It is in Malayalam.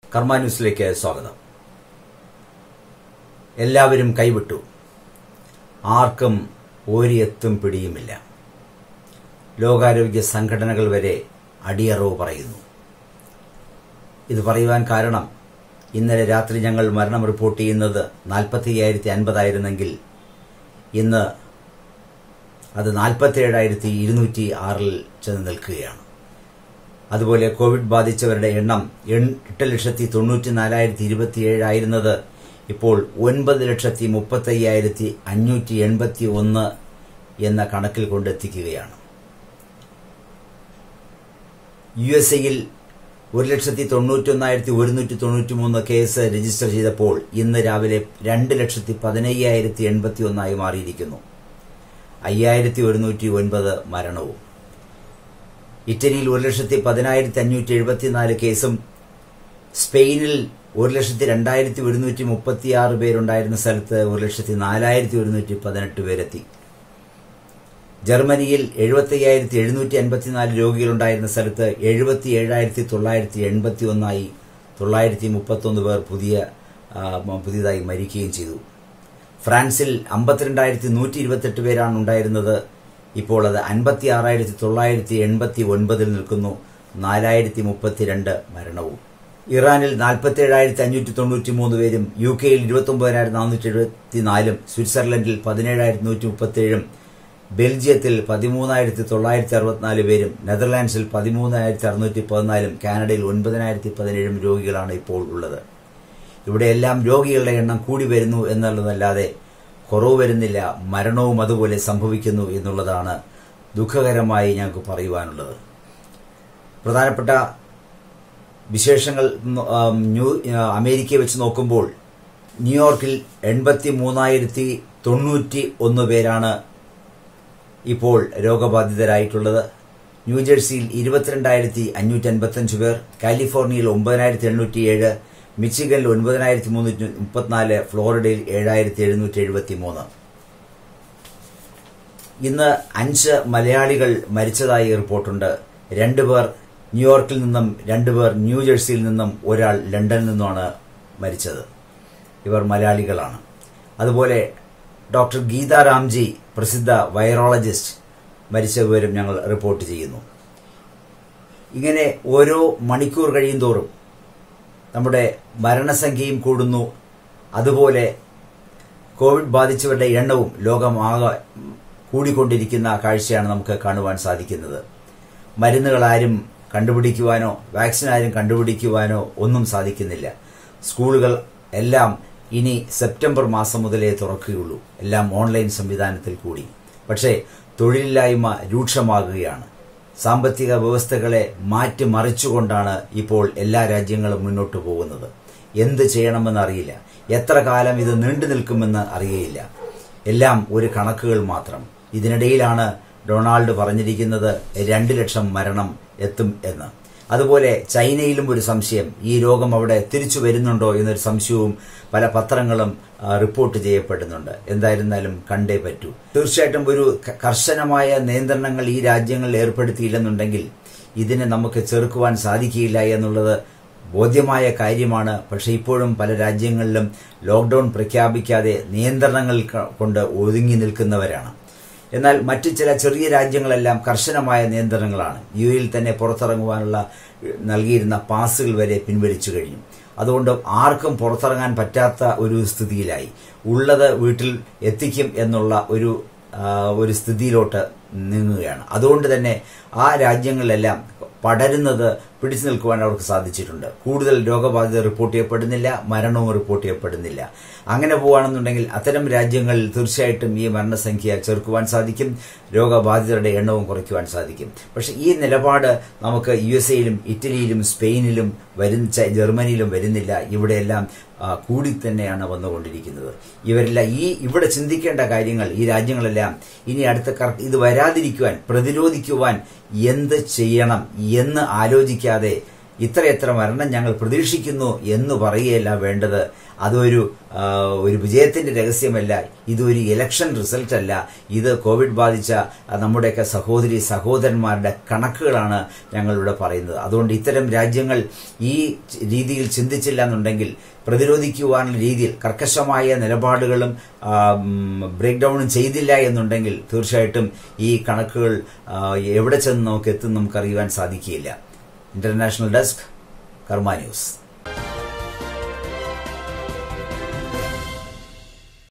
കർമ്മ ന്യൂസിലേക്ക് സ്വാഗതം എല്ലാവരും കൈവിട്ടു ആർക്കും ഒരെത്തും പിടിയുമില്ല ലോകാരോഗ്യ സംഘടനകൾ വരെ അടിയറവ് പറയുന്നു ഇത് പറയുവാൻ കാരണം ഇന്നലെ രാത്രി ഞങ്ങൾ മരണം റിപ്പോർട്ട് ചെയ്യുന്നത് നാൽപ്പത്തി അയ്യായിരത്തി അൻപതായിരുന്നെങ്കിൽ ഇന്ന് അത് നാൽപ്പത്തിയേഴായിരത്തി ഇരുന്നൂറ്റി ആറിൽ ചെന്ന് നിൽക്കുകയാണ് അതുപോലെ കോവിഡ് ബാധിച്ചവരുടെ എണ്ണം എട്ട് ലക്ഷത്തി തൊണ്ണൂറ്റി നാലായിരത്തി ഇരുപത്തിയേഴായിരുന്നത് ഇപ്പോൾ ഒൻപത് ലക്ഷത്തി മുപ്പത്തയ്യായിരത്തി അഞ്ഞൂറ്റി എൺപത്തി ഒന്ന് എന്ന കണക്കിൽ കൊണ്ടെത്തിക്കുകയാണ് യു എസ് എയിൽ ഒരു ലക്ഷത്തി തൊണ്ണൂറ്റൊന്നായിരത്തി ഒരുന്നൂറ്റി തൊണ്ണൂറ്റി മൂന്ന് കേസ് രജിസ്റ്റർ ചെയ്തപ്പോൾ ഇന്ന് രാവിലെ രണ്ട് ലക്ഷത്തി പതിനയ്യായിരത്തി എൺപത്തി ഒന്നായി മാറിയിരിക്കുന്നു അയ്യായിരത്തി ഒരുന്നൂറ്റി ഒൻപത് മരണവും ഇറ്റലിയിൽ ഒരു ലക്ഷത്തി പതിനായിരത്തി അഞ്ഞൂറ്റി എഴുപത്തിനാല് കേസും സ്പെയിനിൽ ഒരു ലക്ഷത്തി രണ്ടായിരത്തി ഒരുന്നൂറ്റി മുപ്പത്തിയാറ് പേരുണ്ടായിരുന്ന സ്ഥലത്ത് ഒരു ലക്ഷത്തി നാലായിരത്തി ഒരുന്നൂറ്റി പതിനെട്ട് പേരെത്തി ജർമ്മനിയിൽ എഴുപത്തയ്യായിരത്തി എഴുന്നൂറ്റി അൻപത്തിനാല് രോഗികളുണ്ടായിരുന്ന സ്ഥലത്ത് എഴുപത്തി ഏഴായിരത്തി തൊള്ളായിരത്തി എൺപത്തി ഒന്നായി തൊള്ളായിരത്തി മുപ്പത്തൊന്ന് പേർ പുതിയ പുതിയതായി മരിക്കുകയും ചെയ്തു ഫ്രാൻസിൽ അമ്പത്തിരണ്ടായിരത്തി നൂറ്റി ഇരുപത്തെട്ട് പേരാണ് ഉണ്ടായിരുന്നത് ഇപ്പോൾ അത് അൻപത്തി ആറായിരത്തി തൊള്ളായിരത്തി എൺപത്തി ഒൻപതിൽ നിൽക്കുന്നു നാലായിരത്തി മുപ്പത്തിരണ്ട് മരണവും ഇറാനിൽ നാൽപ്പത്തി ഏഴായിരത്തി അഞ്ഞൂറ്റി തൊണ്ണൂറ്റി മൂന്ന് പേരും യു കെയിൽ ഇരുപത്തി ഒമ്പതിനായിരത്തി നാനൂറ്റി എഴുപത്തിനാലും സ്വിറ്റ്സർലൻഡിൽ പതിനേഴായിരത്തി നൂറ്റി മുപ്പത്തിയേഴും ബെൽജിയത്തിൽ പതിമൂന്നായിരത്തി തൊള്ളായിരത്തി അറുപത്തിനാല് പേരും നെതർലാൻഡ്സിൽ പതിമൂന്നായിരത്തി അറുന്നൂറ്റി പതിനാലും കാനഡയിൽ ഒൻപതിനായിരത്തി പതിനേഴും രോഗികളാണ് ഇപ്പോൾ ഉള്ളത് ഇവിടെയെല്ലാം രോഗികളുടെ എണ്ണം കൂടി വരുന്നു എന്നുള്ളതല്ലാതെ കുറവ് വരുന്നില്ല മരണവും അതുപോലെ സംഭവിക്കുന്നു എന്നുള്ളതാണ് ദുഃഖകരമായി ഞങ്ങൾക്ക് പറയുവാനുള്ളത് പ്രധാനപ്പെട്ട വിശേഷങ്ങൾ ന്യൂ അമേരിക്കയെ വെച്ച് നോക്കുമ്പോൾ ന്യൂയോർക്കിൽ എൺപത്തി മൂന്നായിരത്തി തൊണ്ണൂറ്റി ഒന്ന് പേരാണ് ഇപ്പോൾ രോഗബാധിതരായിട്ടുള്ളത് ന്യൂജേഴ്സിയിൽ ഇരുപത്തിരണ്ടായിരത്തി അഞ്ഞൂറ്റി അൻപത്തഞ്ച് പേർ കാലിഫോർണിയയിൽ ഒമ്പതിനായിരത്തി എണ്ണൂറ്റിയേഴ് മിച്ചിഗനിൽ ഒൻപതിനായിരത്തി മുന്നൂറ്റി മുപ്പത്തിനാല് ഫ്ലോറിഡയിൽ ഏഴായിരത്തി എഴുന്നൂറ്റി എഴുപത്തി മൂന്ന് ഇന്ന് അഞ്ച് മലയാളികൾ മരിച്ചതായി റിപ്പോർട്ടുണ്ട് രണ്ടുപേർ ന്യൂയോർക്കിൽ നിന്നും രണ്ടുപേർ ന്യൂജേഴ്സിയിൽ നിന്നും ഒരാൾ ലണ്ടനിൽ നിന്നുമാണ് മരിച്ചത് ഇവർ മലയാളികളാണ് അതുപോലെ ഡോക്ടർ ഗീത രാംജി പ്രസിദ്ധ വൈറോളജിസ്റ്റ് മരിച്ച വിവരം ഞങ്ങൾ റിപ്പോർട്ട് ചെയ്യുന്നു ഇങ്ങനെ ഓരോ മണിക്കൂർ കഴിയും തോറും നമ്മുടെ മരണസംഖ്യയും കൂടുന്നു അതുപോലെ കോവിഡ് ബാധിച്ചവരുടെ എണ്ണവും ലോകമാകെ കൂടിക്കൊണ്ടിരിക്കുന്ന കാഴ്ചയാണ് നമുക്ക് കാണുവാൻ സാധിക്കുന്നത് മരുന്നുകൾ ആരും കണ്ടുപിടിക്കുവാനോ വാക്സിൻ ആരും കണ്ടുപിടിക്കുവാനോ ഒന്നും സാധിക്കുന്നില്ല സ്കൂളുകൾ എല്ലാം ഇനി സെപ്റ്റംബർ മാസം മുതലേ തുറക്കുകയുള്ളൂ എല്ലാം ഓൺലൈൻ സംവിധാനത്തിൽ കൂടി പക്ഷേ തൊഴിലില്ലായ്മ രൂക്ഷമാകുകയാണ് സാമ്പത്തിക വ്യവസ്ഥകളെ മാറ്റിമറിച്ചുകൊണ്ടാണ് ഇപ്പോൾ എല്ലാ രാജ്യങ്ങളും മുന്നോട്ട് പോകുന്നത് എന്ത് ചെയ്യണമെന്ന് അറിയില്ല എത്ര കാലം ഇത് നീണ്ടു നിൽക്കുമെന്ന് അറിയയില്ല എല്ലാം ഒരു കണക്കുകൾ മാത്രം ഇതിനിടയിലാണ് ഡൊണാൾഡ് പറഞ്ഞിരിക്കുന്നത് രണ്ട് ലക്ഷം മരണം എത്തും എന്ന് അതുപോലെ ചൈനയിലും ഒരു സംശയം ഈ രോഗം അവിടെ തിരിച്ചു വരുന്നുണ്ടോ എന്നൊരു സംശയവും പല പത്രങ്ങളും റിപ്പോർട്ട് ചെയ്യപ്പെടുന്നുണ്ട് എന്തായിരുന്നാലും കണ്ടേ പറ്റൂ തീർച്ചയായിട്ടും ഒരു കർശനമായ നിയന്ത്രണങ്ങൾ ഈ രാജ്യങ്ങളിൽ ഏർപ്പെടുത്തിയില്ലെന്നുണ്ടെങ്കിൽ ഇതിനെ നമുക്ക് ചെറുക്കുവാൻ സാധിക്കില്ല എന്നുള്ളത് ബോധ്യമായ കാര്യമാണ് പക്ഷെ ഇപ്പോഴും പല രാജ്യങ്ങളിലും ലോക്ഡൌൺ പ്രഖ്യാപിക്കാതെ നിയന്ത്രണങ്ങൾ കൊണ്ട് ഒതുങ്ങി നിൽക്കുന്നവരാണ് എന്നാൽ മറ്റു ചില ചെറിയ രാജ്യങ്ങളെല്ലാം കർശനമായ നിയന്ത്രണങ്ങളാണ് യു എയിൽ തന്നെ പുറത്തിറങ്ങുവാനുള്ള നൽകിയിരുന്ന പാസുകൾ വരെ പിൻവലിച്ചു കഴിഞ്ഞു അതുകൊണ്ട് ആർക്കും പുറത്തിറങ്ങാൻ പറ്റാത്ത ഒരു സ്ഥിതിയിലായി ഉള്ളത് വീട്ടിൽ എത്തിക്കും എന്നുള്ള ഒരു ഒരു സ്ഥിതിയിലോട്ട് നീങ്ങുകയാണ് അതുകൊണ്ട് തന്നെ ആ രാജ്യങ്ങളിലെല്ലാം പടരുന്നത് പിടിച്ചു നിൽക്കുവാൻ അവർക്ക് സാധിച്ചിട്ടുണ്ട് കൂടുതൽ രോഗബാധിത റിപ്പോർട്ട് ചെയ്യപ്പെടുന്നില്ല മരണവും റിപ്പോർട്ട് ചെയ്യപ്പെടുന്നില്ല അങ്ങനെ പോവുകയാണെന്നുണ്ടെങ്കിൽ അത്തരം രാജ്യങ്ങളിൽ തീർച്ചയായിട്ടും ഈ മരണസംഖ്യ ചെറുക്കുവാൻ സാധിക്കും രോഗബാധിതരുടെ എണ്ണവും കുറയ്ക്കുവാൻ സാധിക്കും പക്ഷെ ഈ നിലപാട് നമുക്ക് യു എസ് എയിലും ഇറ്റലിയിലും സ്പെയിനിലും വരുന്ന ജർമ്മനിയിലും വരുന്നില്ല ഇവിടെയെല്ലാം കൂടി തന്നെയാണ് വന്നുകൊണ്ടിരിക്കുന്നത് ഇവരെല്ലാം ഈ ഇവിടെ ചിന്തിക്കേണ്ട കാര്യങ്ങൾ ഈ രാജ്യങ്ങളെല്ലാം ഇനി അടുത്ത ഇത് വരാതിരിക്കുവാൻ പ്രതിരോധിക്കുവാൻ എന്ത് ചെയ്യണം എന്ന് ആലോചിക്കാതെ ഇത്രയെത്ര മരണം ഞങ്ങൾ പ്രതീക്ഷിക്കുന്നു എന്ന് പറയുകയല്ല വേണ്ടത് അതൊരു ആ, ഒരു വിജയത്തിന്റെ രഹസ്യമല്ല ഇതൊരു ഇലക്ഷൻ റിസൾട്ട് അല്ല ഇത് കോവിഡ് ബാധിച്ച ആ, നമ്മുടെയൊക്കെ സഹോദരി സഹോദരന്മാരുടെ കണക്കുകളാണ് ഞങ്ങളിവിടെ പറയുന്നത് അതുകൊണ്ട് ഇത്തരം രാജ്യങ്ങൾ ഈ രീതിയിൽ ചിന്തിച്ചില്ല എന്നുണ്ടെങ്കിൽ പ്രതിരോധിക്കുവാനുള്ള രീതിയിൽ കർക്കശമായ നിലപാടുകളും ബ്രേക്ക് ഡൗണും ചെയ്തില്ല എന്നുണ്ടെങ്കിൽ തീർച്ചയായിട്ടും ഈ കണക്കുകൾ ആ, എവിടെ ചെന്ന് നമുക്ക് എത്തും നമുക്കറിയുവാൻ സാധിക്കുകയില്ല ഇന്റർനാഷണൽ ഡെസ്ക് കർമ്മ ന്യൂസ്